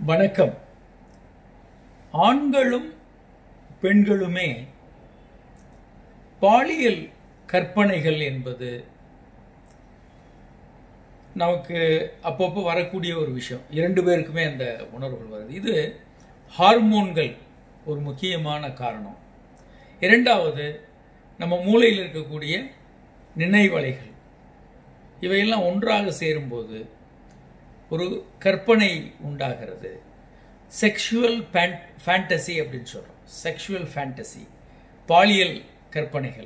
வணக்கம் ஆண்களும் பெண்களுமே பாலியல் கற்பனைகள் என்பது நமக்கு அப்பப்போ வரக்கூடிய ஒரு விஷயம் இரண்டு பேருக்குமே அந்த உணர்வுகள் வருது இது ஹார்மோன்கள் ஒரு முக்கியமான காரணம் இரண்டாவது நம்ம மூளையில் இருக்கக்கூடிய நினைவலைகள் இவையெல்லாம் ஒன்றாக சேரும்போது ஒரு கற்பனை உண்டாகிறது செக்ஷுவல் ஃபேண்டசி அப்படின்னு சொல்கிறோம் செக்ஷுவல் ஃபேண்டசி பாலியல் கற்பனைகள்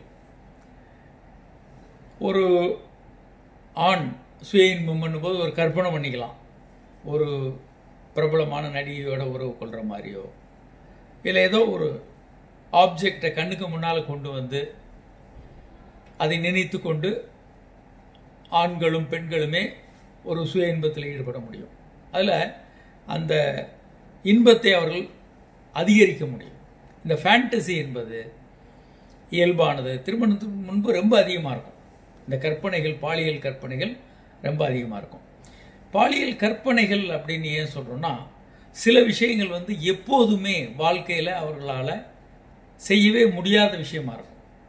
ஒரு ஆண் சுய இன்பம் பண்ணும்போது ஒரு கற்பனை பண்ணிக்கலாம் ஒரு பிரபலமான நடிகையோட உறவு கொள்கிற மாதிரியோ இல்லை ஏதோ ஒரு ஆப்ஜெக்டை கண்ணுக்கு முன்னால் கொண்டு வந்து அதை நினைத்து கொண்டு ஆண்களும் பெண்களுமே ஒரு சுய இன்பத்தில் ஈடுபட முடியும் அதில் அந்த இன்பத்தை அவர்கள் அதிகரிக்க முடியும் இந்த ஃபேண்டசி என்பது இயல்பானது திருமணத்துக்கு முன்பு ரொம்ப அதிகமாக இருக்கும் இந்த கற்பனைகள் பாலியல் கற்பனைகள் ரொம்ப அதிகமாக இருக்கும் பாலியல் கற்பனைகள் அப்படின்னு ஏன் சொல்கிறோன்னா சில விஷயங்கள் வந்து எப்போதுமே வாழ்க்கையில் அவர்களால் செய்யவே முடியாத விஷயமா இருக்கும்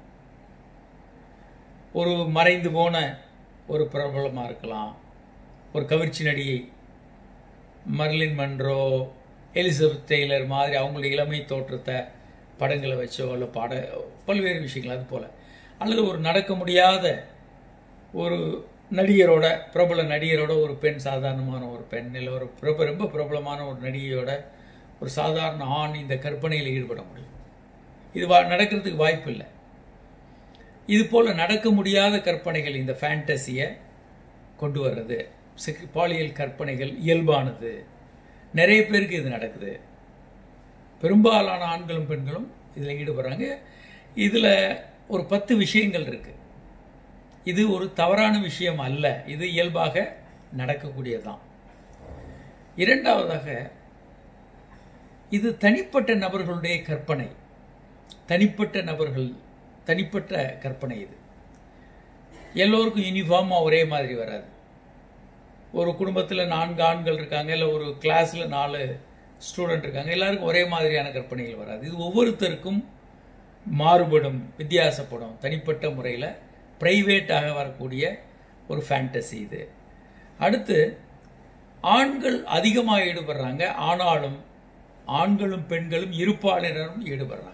ஒரு மறைந்து போன ஒரு பிரபலமாக இருக்கலாம் ஒரு கவர்ச்சி நடிகை மர்லின் மன்றோ எலிசபெத் டெய்லர் மாதிரி அவங்களுடைய இளமை தோற்றத்தை படங்களை வச்சோ இல்லை பாட பல்வேறு விஷயங்கள் அது போல் அல்லது ஒரு நடக்க முடியாத ஒரு நடிகரோட பிரபல நடிகரோட ஒரு பெண் சாதாரணமான ஒரு பெண் இல்லை ஒரு பிரப ரொம்ப பிரபலமான ஒரு நடிகையோட ஒரு சாதாரண ஆண் இந்த கற்பனையில் ஈடுபட முடியும் இது வா நடக்கிறதுக்கு வாய்ப்பு இல்லை இது போல் நடக்க முடியாத கற்பனைகள் இந்த ஃபேண்டசியை கொண்டு வர்றது பாலியல் கற்பனைகள் இயல்பானது நிறைய பேருக்கு இது நடக்குது பெரும்பாலான ஆண்களும் பெண்களும் இதில் ஈடுபடுறாங்க இதில் ஒரு பத்து விஷயங்கள் இருக்கு இது ஒரு தவறான விஷயம் அல்ல இது இயல்பாக நடக்கக்கூடியதான் இரண்டாவதாக இது தனிப்பட்ட நபர்களுடைய கற்பனை தனிப்பட்ட நபர்கள் தனிப்பட்ட கற்பனை இது எல்லோருக்கும் யூனிஃபார்மாக ஒரே மாதிரி வராது ஒரு குடும்பத்தில் நான்கு ஆண்கள் இருக்காங்க இல்லை ஒரு கிளாஸில் நாலு ஸ்டூடெண்ட் இருக்காங்க எல்லாருக்கும் ஒரே மாதிரியான கற்பனைகள் வராது இது ஒவ்வொருத்தருக்கும் மாறுபடும் வித்தியாசப்படும் தனிப்பட்ட முறையில் ப்ரைவேட்டாக வரக்கூடிய ஒரு ஃபேண்டசி இது அடுத்து ஆண்கள் அதிகமாக ஈடுபடுறாங்க ஆனாலும் ஆண்களும் பெண்களும் இருப்பாளரும் ஈடுபடுறாங்க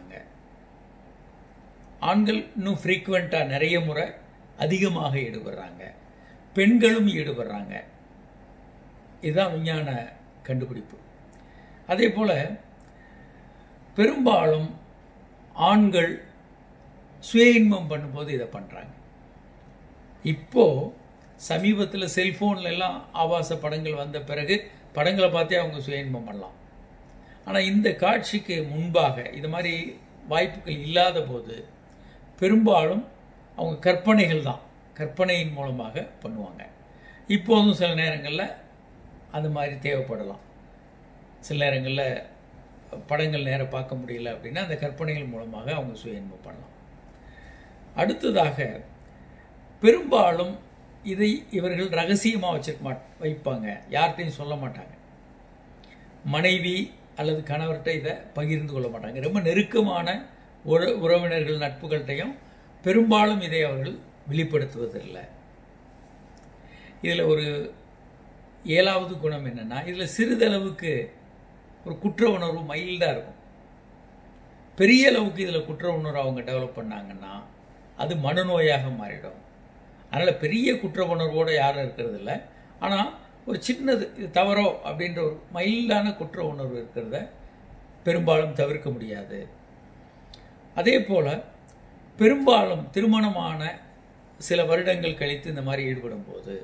ஆண்கள் இன்னும் ஃப்ரீக்குவெண்ட்டாக நிறைய முறை அதிகமாக ஈடுபடுறாங்க பெண்களும் ஈடுபடுறாங்க இதுதான் விஞ்ஞான கண்டுபிடிப்பு அதே போல் பெரும்பாலும் ஆண்கள் சுய இன்பம் பண்ணும்போது இதை பண்ணுறாங்க இப்போ சமீபத்தில் செல்ஃபோன்ல எல்லாம் ஆபாச படங்கள் வந்த பிறகு படங்களை பார்த்தே அவங்க சுய இன்பம் பண்ணலாம் ஆனால் இந்த காட்சிக்கு முன்பாக இது மாதிரி வாய்ப்புகள் இல்லாத போது பெரும்பாலும் அவங்க கற்பனைகள் தான் கற்பனையின் மூலமாக பண்ணுவாங்க இப்போதும் சில நேரங்களில் அது மாதிரி தேவைப்படலாம் சில நேரங்களில் படங்கள் நேரம் பார்க்க முடியல அப்படின்னா அந்த கற்பனைகள் மூலமாக அவங்க சுய இன்பம் பண்ணலாம் அடுத்ததாக பெரும்பாலும் இதை இவர்கள் ரகசியமாக வச்சிருக்க மாட் வைப்பாங்க யார்கிட்டையும் சொல்ல மாட்டாங்க மனைவி அல்லது கணவர்கிட்ட இதை பகிர்ந்து கொள்ள மாட்டாங்க ரொம்ப நெருக்கமான உற உறவினர்கள் நட்புகள்கிட்டையும் பெரும்பாலும் இதை அவர்கள் வெளிப்படுத்துவதில்லை இதில் ஒரு ஏழாவது குணம் என்னென்னா இதில் சிறிதளவுக்கு ஒரு குற்ற உணர்வு மைல்டாக இருக்கும் பெரிய அளவுக்கு இதில் குற்ற உணர்வு அவங்க டெவலப் பண்ணாங்கன்னா அது மனநோயாக மாறிடும் அதனால் பெரிய குற்ற உணர்வோடு யாரும் இருக்கிறது இல்லை ஆனால் ஒரு சின்னது இது தவறோ அப்படின்ற ஒரு மைல்டான குற்ற உணர்வு இருக்கிறத பெரும்பாலும் தவிர்க்க முடியாது அதே போல் பெரும்பாலும் திருமணமான சில வருடங்கள் கழித்து இந்த மாதிரி ஈடுபடும் போது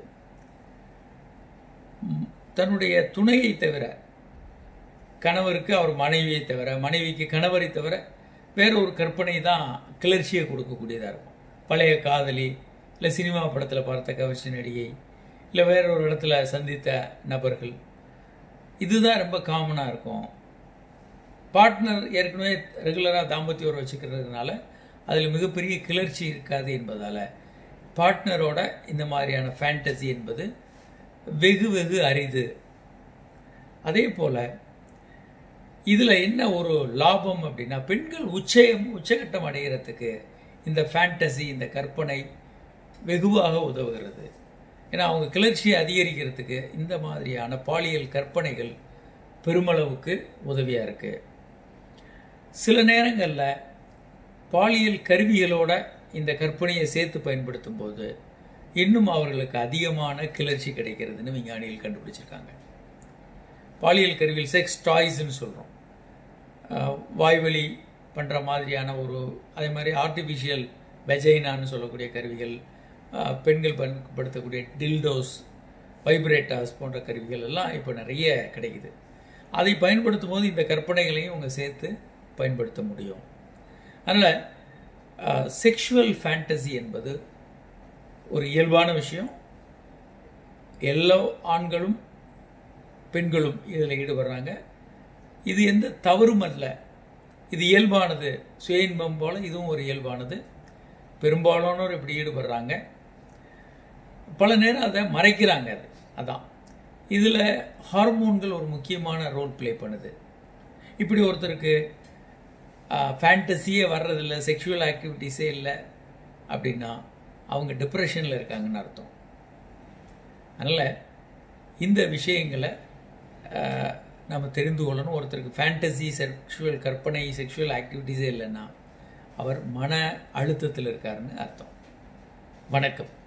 தன்னுடைய துணையை தவிர கணவருக்கு அவர் மனைவியை தவிர மனைவிக்கு கணவரை தவிர வேற ஒரு கற்பனை தான் கிளர்ச்சியை கொடுக்கக்கூடியதாக இருக்கும் பழைய காதலி இல்லை சினிமா படத்தில் பார்த்த கவர்ச்சி நடிகை இல்லை வேற ஒரு இடத்துல சந்தித்த நபர்கள் இதுதான் ரொம்ப காமனாக இருக்கும் பார்ட்னர் ஏற்கனவே ரெகுலராக தாம்பத்திய உறவு வச்சுக்கிறதுனால அதில் மிகப்பெரிய கிளர்ச்சி இருக்காது என்பதால் பார்ட்னரோட இந்த மாதிரியான ஃபேண்டசி என்பது வெகு வெகு அரிது அதே போல் இதில் என்ன ஒரு லாபம் அப்படின்னா பெண்கள் உச்சயம் உச்சகட்டம் அடைகிறதுக்கு இந்த ஃபேண்டசி இந்த கற்பனை வெகுவாக உதவுகிறது ஏன்னா அவங்க கிளர்ச்சியை அதிகரிக்கிறதுக்கு இந்த மாதிரியான பாலியல் கற்பனைகள் பெருமளவுக்கு உதவியாக இருக்குது சில நேரங்களில் பாலியல் கருவிகளோட இந்த கற்பனையை சேர்த்து பயன்படுத்தும் போது இன்னும் அவர்களுக்கு அதிகமான கிளர்ச்சி கிடைக்கிறதுன்னு விஞ்ஞானிகள் கண்டுபிடிச்சிருக்காங்க பாலியல் கருவியில் செக்ஸ் டாய்ஸ்ன்னு சொல்கிறோம் வாய்வழி பண்ணுற மாதிரியான ஒரு அதே மாதிரி ஆர்டிஃபிஷியல் வெஜைனான்னு சொல்லக்கூடிய கருவிகள் பெண்கள் பயன்படுத்தக்கூடிய டில்டோஸ் வைப்ரேட்டாஸ் போன்ற கருவிகள் எல்லாம் இப்போ நிறைய கிடைக்குது அதை பயன்படுத்தும் போது இந்த கற்பனைகளையும் அவங்க சேர்த்து பயன்படுத்த முடியும் அதனால் செக்ஷுவல் ஃபேண்டசி என்பது ஒரு இயல்பான விஷயம் எல்லா ஆண்களும் பெண்களும் இதில் ஈடுபடுறாங்க இது எந்த தவறும் அல்ல இது இயல்பானது சுய இன்பம் போல் இதுவும் ஒரு இயல்பானது பெரும்பாலானோர் இப்படி ஈடுபடுறாங்க பல நேரம் அதை மறைக்கிறாங்க அது அதான் இதில் ஹார்மோன்கள் ஒரு முக்கியமான ரோல் ப்ளே பண்ணுது இப்படி ஒருத்தருக்கு ஃபேண்டசியே வர்றதில்ல செக்ஷுவல் ஆக்டிவிட்டீஸே இல்லை அப்படின்னா அவங்க டிப்ரெஷனில் இருக்காங்கன்னு அர்த்தம் அதனால் இந்த விஷயங்களை நம்ம தெரிந்து கொள்ளணும் ஒருத்தருக்கு ஃபேண்டசி செக்ஷுவல் கற்பனை செக்ஷுவல் ஆக்டிவிட்டீஸே இல்லைன்னா அவர் மன அழுத்தத்தில் இருக்காருன்னு அர்த்தம் வணக்கம்